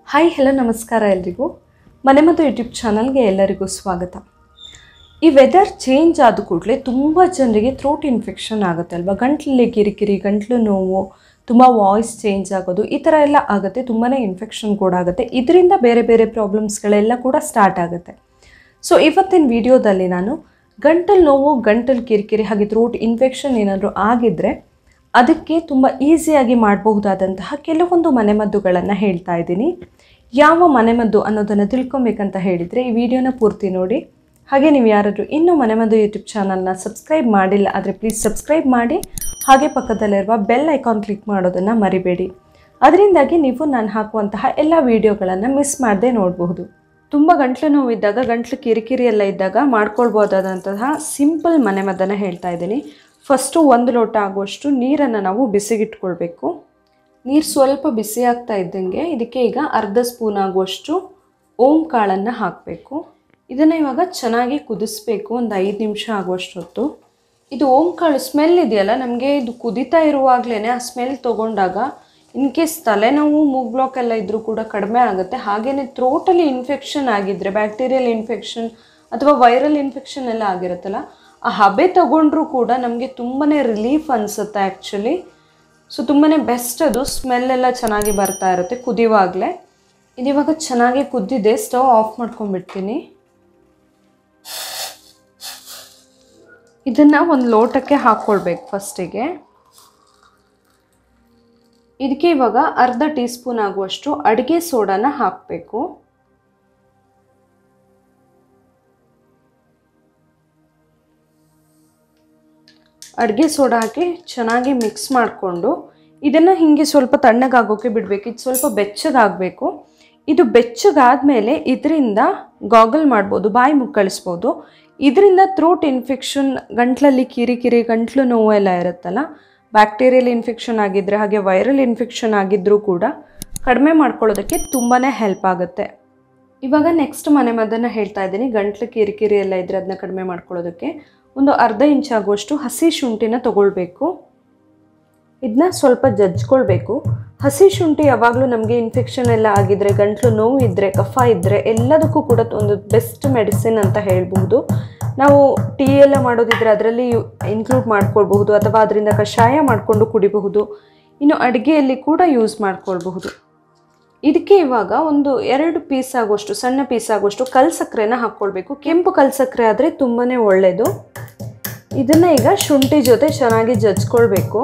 hi hello ನಮಸ್ಕಾರ ಎಲ್ರಿಗೂ ಮನೆ ಮತ್ತು ಯೂಟ್ಯೂಬ್ ಚಾನಲ್ಗೆ ಎಲ್ಲರಿಗೂ ಸ್ವಾಗತ ಈ ವೆದರ್ ಚೇಂಜ್ ಆದ ಕೂಡಲೇ ತುಂಬ ಜನರಿಗೆ ಥ್ರೋಟ್ ಇನ್ಫೆಕ್ಷನ್ ಆಗುತ್ತೆ ಅಲ್ವಾ ಗಂಟ್ಲಲ್ಲಿ ಕಿರಿಕಿರಿ ಗಂಟ್ಲು ನೋವು ತುಂಬ ವಾಯ್ಸ್ ಚೇಂಜ್ ಆಗೋದು ಈ ಥರ ಎಲ್ಲ ಆಗುತ್ತೆ ತುಂಬಾ ಇನ್ಫೆಕ್ಷನ್ ಕೂಡ ಆಗುತ್ತೆ ಇದರಿಂದ ಬೇರೆ ಬೇರೆ ಪ್ರಾಬ್ಲಮ್ಸ್ಗಳೆಲ್ಲ ಕೂಡ ಸ್ಟಾರ್ಟ್ ಆಗುತ್ತೆ ಸೊ ಇವತ್ತಿನ ವಿಡಿಯೋದಲ್ಲಿ ನಾನು ಗಂಟಲು ನೋವು ಗಂಟಲು ಕಿರಿಕಿರಿ ಹಾಗೆ ಥ್ರೋಟ್ ಇನ್ಫೆಕ್ಷನ್ ಏನಾದರೂ ಆಗಿದ್ದರೆ ಅದಕ್ಕೆ ತುಂಬ ಈಸಿಯಾಗಿ ಮಾಡಬಹುದಾದಂತಹ ಕೆಲವೊಂದು ಮನೆಮದ್ದುಗಳನ್ನು ಹೇಳ್ತಾ ಇದ್ದೀನಿ ಯಾವ ಮನೆಮದ್ದು ಅನ್ನೋದನ್ನು ತಿಳ್ಕೊಬೇಕಂತ ಹೇಳಿದರೆ ಈ ವಿಡಿಯೋನ ಪೂರ್ತಿ ನೋಡಿ ಹಾಗೆ ನೀವು ಯಾರಾದರೂ ಇನ್ನೂ ಮನೆಮದ್ದು ಯೂಟ್ಯೂಬ್ ಚಾನಲ್ನ ಸಬ್ಸ್ಕ್ರೈಬ್ ಮಾಡಿಲ್ಲ ಆದರೆ ಪ್ಲೀಸ್ ಸಬ್ಸ್ಕ್ರೈಬ್ ಮಾಡಿ ಹಾಗೆ ಪಕ್ಕದಲ್ಲಿರುವ ಬೆಲ್ ಐಕಾನ್ ಕ್ಲಿಕ್ ಮಾಡೋದನ್ನು ಮರಿಬೇಡಿ ಅದರಿಂದಾಗಿ ನೀವು ನಾನು ಹಾಕುವಂತಹ ಎಲ್ಲ ವಿಡಿಯೋಗಳನ್ನು ಮಿಸ್ ಮಾಡದೆ ನೋಡಬಹುದು ತುಂಬ ಗಂಟ್ಲು ನೋವಿದ್ದಾಗ ಗಂಟ್ಲು ಕಿರಿಕಿರಿ ಎಲ್ಲ ಇದ್ದಾಗ ಮಾಡ್ಕೊಳ್ಬೋದಾದಂತಹ ಸಿಂಪಲ್ ಮನೆಮದ್ದನ್ನು ಹೇಳ್ತಾ ಇದ್ದೀನಿ ಫಸ್ಟು ಒಂದು ಲೋಟ ಆಗುವಷ್ಟು ನೀರನ್ನು ನಾವು ಬಿಸಿಗಿಟ್ಕೊಳ್ಬೇಕು ನೀರು ಸ್ವಲ್ಪ ಬಿಸಿ ಆಗ್ತಾ ಇದ್ದಂಗೆ ಇದಕ್ಕೆ ಈಗ ಅರ್ಧ ಸ್ಪೂನ್ ಆಗುವಷ್ಟು ಓಂ ಕಾಳನ್ನು ಹಾಕಬೇಕು ಇದನ್ನು ಇವಾಗ ಚೆನ್ನಾಗಿ ಕುದಿಸ್ಬೇಕು ಒಂದು ಐದು ನಿಮಿಷ ಆಗುವಷ್ಟು ಹೊತ್ತು ಇದು ಓಂ ಕಾಳು ಸ್ಮೆಲ್ ಇದೆಯಲ್ಲ ನಮಗೆ ಇದು ಕುದಿತಾ ಇರುವಾಗಲೇ ಆ ಸ್ಮೆಲ್ ತೊಗೊಂಡಾಗ ಇನ್ ಕೇಸ್ ತಲೆನೋವು ಮೂಗ್ ಬ್ಲಾಕ್ ಎಲ್ಲ ಇದ್ರೂ ಕೂಡ ಕಡಿಮೆ ಆಗುತ್ತೆ ಹಾಗೆಯೇ ಥ್ರೋಟಲ್ಲಿ ಇನ್ಫೆಕ್ಷನ್ ಆಗಿದ್ದರೆ ಬ್ಯಾಕ್ಟೀರಿಯಲ್ ಇನ್ಫೆಕ್ಷನ್ ಅಥವಾ ವೈರಲ್ ಇನ್ಫೆಕ್ಷನ್ ಎಲ್ಲ ಆಗಿರುತ್ತಲ್ಲ ಆ ಹಬೆ ತಗೊಂಡ್ರೂ ಕೂಡ ನಮಗೆ ತುಂಬಾ ರಿಲೀಫ್ ಅನಿಸುತ್ತೆ ಆ್ಯಕ್ಚುಲಿ ಸೊ ತುಂಬಾ ಬೆಸ್ಟ್ ಅದು ಸ್ಮೆಲ್ ಎಲ್ಲ ಚೆನ್ನಾಗಿ ಬರ್ತಾ ಇರುತ್ತೆ ಕುದಿಯುವಾಗಲೇ ಇದಿವಾಗ ಚೆನ್ನಾಗಿ ಕುದ್ದಿದೆ ಸ್ಟವ್ ಆಫ್ ಮಾಡ್ಕೊಂಡ್ಬಿಡ್ತೀನಿ ಇದನ್ನು ಒಂದು ಲೋಟಕ್ಕೆ ಹಾಕ್ಕೊಳ್ಬೇಕು ಫಸ್ಟಿಗೆ ಇದಕ್ಕೆ ಇವಾಗ ಅರ್ಧ ಟೀ ಸ್ಪೂನ್ ಆಗುವಷ್ಟು ಅಡುಗೆ ಸೋಡಾನ ಹಾಕಬೇಕು ಅಡುಗೆ ಸೋಡಾ ಹಾಕಿ ಚೆನ್ನಾಗಿ ಮಿಕ್ಸ್ ಮಾಡಿಕೊಂಡು ಇದನ್ನು ಹೀಗೆ ಸ್ವಲ್ಪ ತಣ್ಣಗಾಗೋಕೆ ಬಿಡಬೇಕು ಇದು ಸ್ವಲ್ಪ ಬೆಚ್ಚಗಾಗಬೇಕು ಇದು ಬೆಚ್ಚಗಾದ್ಮೇಲೆ ಇದರಿಂದ ಗಾಗಲ್ ಮಾಡ್ಬೋದು ಬಾಯಿ ಮುಕ್ಕಳಿಸ್ಬೋದು ಇದರಿಂದ ಥ್ರೋಟ್ ಇನ್ಫೆಕ್ಷನ್ ಗಂಟ್ಲಲ್ಲಿ ಕಿರಿಕಿರಿ ಗಂಟ್ಲು ನೋವು ಎಲ್ಲ ಇರುತ್ತಲ್ಲ ಬ್ಯಾಕ್ಟೀರಿಯಲ್ ಇನ್ಫೆಕ್ಷನ್ ಆಗಿದ್ದರೆ ಹಾಗೆ ವೈರಲ್ ಇನ್ಫೆಕ್ಷನ್ ಆಗಿದ್ದರೂ ಕೂಡ ಕಡಿಮೆ ಮಾಡ್ಕೊಳ್ಳೋದಕ್ಕೆ ತುಂಬಾ ಹೆಲ್ಪ್ ಆಗುತ್ತೆ ಇವಾಗ ನೆಕ್ಸ್ಟ್ ಮನೆ ಮದ್ದನ್ನು ಹೇಳ್ತಾ ಇದ್ದೀನಿ ಗಂಟ್ಲು ಕಿರಿಕಿರಿ ಎಲ್ಲ ಇದ್ದರೆ ಅದನ್ನ ಕಡಿಮೆ ಮಾಡ್ಕೊಳ್ಳೋದಕ್ಕೆ ಒಂದು ಅರ್ಧ ಇಂಚ್ ಆಗುವಷ್ಟು ಹಸಿ ಶುಂಠಿನ ತಗೊಳ್ಬೇಕು ಇದನ್ನ ಸ್ವಲ್ಪ ಜಜ್ಕೊಳ್ಬೇಕು ಹಸಿ ಶುಂಠಿ ಯಾವಾಗಲೂ ನಮಗೆ ಇನ್ಫೆಕ್ಷನ್ ಎಲ್ಲ ಆಗಿದ್ರೆ ಗಂಟ್ಲು ನೋವು ಇದ್ದರೆ ಕಫ ಇದ್ದರೆ ಎಲ್ಲದಕ್ಕೂ ಕೂಡ ಒಂದು ಬೆಸ್ಟ್ ಮೆಡಿಸಿನ್ ಅಂತ ಹೇಳ್ಬಹುದು ನಾವು ಟೀ ಎಲ್ಲ ಮಾಡೋದಿದ್ರೆ ಅದರಲ್ಲಿ ಇನ್ಕ್ಲೂಡ್ ಮಾಡ್ಕೊಳ್ಬಹುದು ಅಥವಾ ಅದರಿಂದ ಕಷಾಯ ಮಾಡಿಕೊಂಡು ಕುಡಿಬಹುದು ಇನ್ನು ಅಡುಗೆಯಲ್ಲಿ ಕೂಡ ಯೂಸ್ ಮಾಡ್ಕೊಳ್ಬಹುದು ಇದಕ್ಕೆ ಇವಾಗ ಒಂದು ಎರಡು ಪೀಸ್ ಆಗುವಷ್ಟು ಸಣ್ಣ ಪೀಸ್ ಆಗುವಷ್ಟು ಕಲ್ ಸಕ್ಕರೆನ ಹಾಕ್ಕೊಳ್ಬೇಕು ಕೆಂಪು ಕಲ್ ಸಕ್ಕರೆ ಆದರೆ ತುಂಬಾ ಒಳ್ಳೆಯದು ಇದನ್ನು ಈಗ ಶುಂಠಿ ಜೊತೆ ಚೆನ್ನಾಗಿ ಜಜ್ಕೊಳ್ಬೇಕು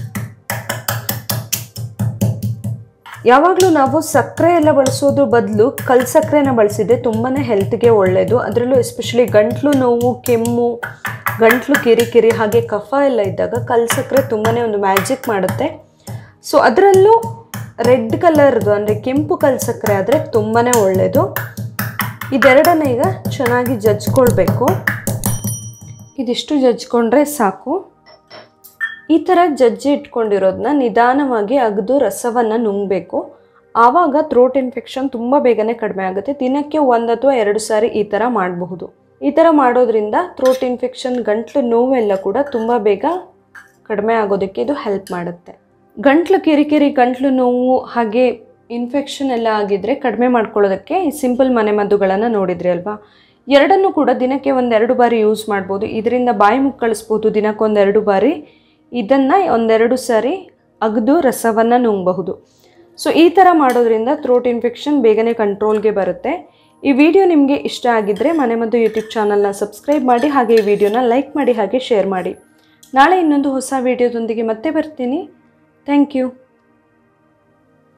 ಯಾವಾಗಲೂ ನಾವು ಸಕ್ಕರೆ ಎಲ್ಲ ಬಳಸೋದ್ರ ಬದಲು ಕಲ್ ಸಕ್ಕರೆನ ಬಳಸಿದ್ರೆ ತುಂಬಾ ಹೆಲ್ತ್ಗೆ ಒಳ್ಳೆಯದು ಅದರಲ್ಲೂ ಎಸ್ಪೆಷಲಿ ಗಂಟ್ಲು ನೋವು ಕೆಮ್ಮು ಗಂಟ್ಲು ಕಿರಿಕಿರಿ ಹಾಗೆ ಕಫ ಎಲ್ಲ ಇದ್ದಾಗ ಕಲ್ ಸಕ್ಕರೆ ತುಂಬಾ ಒಂದು ಮ್ಯಾಜಿಕ್ ಮಾಡುತ್ತೆ ಸೊ ಅದರಲ್ಲೂ ರೆಡ್ ಕಲರ್ದು ಅಂದರೆ ಕೆಂಪು ಕಲ್ ಸಕ್ಕರೆ ಆದರೆ ತುಂಬಾ ಒಳ್ಳೆಯದು ಇದೆರಡನ್ನ ಈಗ ಚೆನ್ನಾಗಿ ಜಜ್ಕೊಳ್ಬೇಕು ಇದಿಷ್ಟು ಜಜ್ಕೊಂಡ್ರೆ ಸಾಕು ಈ ಥರ ಜಜ್ಜಿ ಇಟ್ಕೊಂಡಿರೋದನ್ನ ನಿಧಾನವಾಗಿ ಅಗದು ರಸವನ್ನು ನುಂಗಬೇಕು ಆವಾಗ ಥ್ರೋಟ್ ಇನ್ಫೆಕ್ಷನ್ ತುಂಬ ಬೇಗನೆ ಕಡಿಮೆ ಆಗುತ್ತೆ ದಿನಕ್ಕೆ ಒಂದು ಅಥವಾ ಎರಡು ಸಾರಿ ಈ ಥರ ಮಾಡಬಹುದು ಈ ಥರ ಮಾಡೋದ್ರಿಂದ ಥ್ರೋಟ್ ಇನ್ಫೆಕ್ಷನ್ ಗಂಟ್ಲು ನೋವೆಲ್ಲ ಕೂಡ ತುಂಬ ಬೇಗ ಕಡಿಮೆ ಆಗೋದಕ್ಕೆ ಇದು ಹೆಲ್ಪ್ ಮಾಡುತ್ತೆ ಗಂಟ್ಲು ಕಿರಿಕಿರಿ ಗಂಟ್ಲು ನೋವು ಹಾಗೆ ಇನ್ಫೆಕ್ಷನ್ ಎಲ್ಲ ಆಗಿದ್ರೆ ಕಡಿಮೆ ಮಾಡ್ಕೊಳ್ಳೋದಕ್ಕೆ ಈ ಸಿಂಪಲ್ ಮನೆಮದ್ದುಗಳನ್ನು ನೋಡಿದ್ರಿ ಅಲ್ವಾ ಎರಡನ್ನೂ ಕೂಡ ದಿನಕ್ಕೆ ಒಂದೆರಡು ಬಾರಿ ಯೂಸ್ ಮಾಡ್ಬೋದು ಇದರಿಂದ ಬಾಯಿ ಮುಕ್ಕಳಿಸ್ಬೋದು ದಿನಕ್ಕೊಂದೆರಡು ಬಾರಿ ಇದನ್ನು ಒಂದೆರಡು ಸಾರಿ ಅಗದು ರಸವನ್ನು ನುಂಗಬಹುದು ಸೊ ಈ ಥರ ಮಾಡೋದ್ರಿಂದ ಥ್ರೋಟ್ ಇನ್ಫೆಕ್ಷನ್ ಬೇಗನೆ ಕಂಟ್ರೋಲ್ಗೆ ಬರುತ್ತೆ ಈ ವಿಡಿಯೋ ನಿಮಗೆ ಇಷ್ಟ ಆಗಿದ್ದರೆ ಮನೆಮದ್ದು ಯೂಟ್ಯೂಬ್ ಚಾನಲ್ನ ಸಬ್ಸ್ಕ್ರೈಬ್ ಮಾಡಿ ಹಾಗೆ ಈ ವಿಡಿಯೋನ ಲೈಕ್ ಮಾಡಿ ಹಾಗೆ ಶೇರ್ ಮಾಡಿ ನಾಳೆ ಇನ್ನೊಂದು ಹೊಸ ವಿಡಿಯೋದೊಂದಿಗೆ ಮತ್ತೆ ಬರ್ತೀನಿ ಥ್ಯಾಂಕ್ ಯು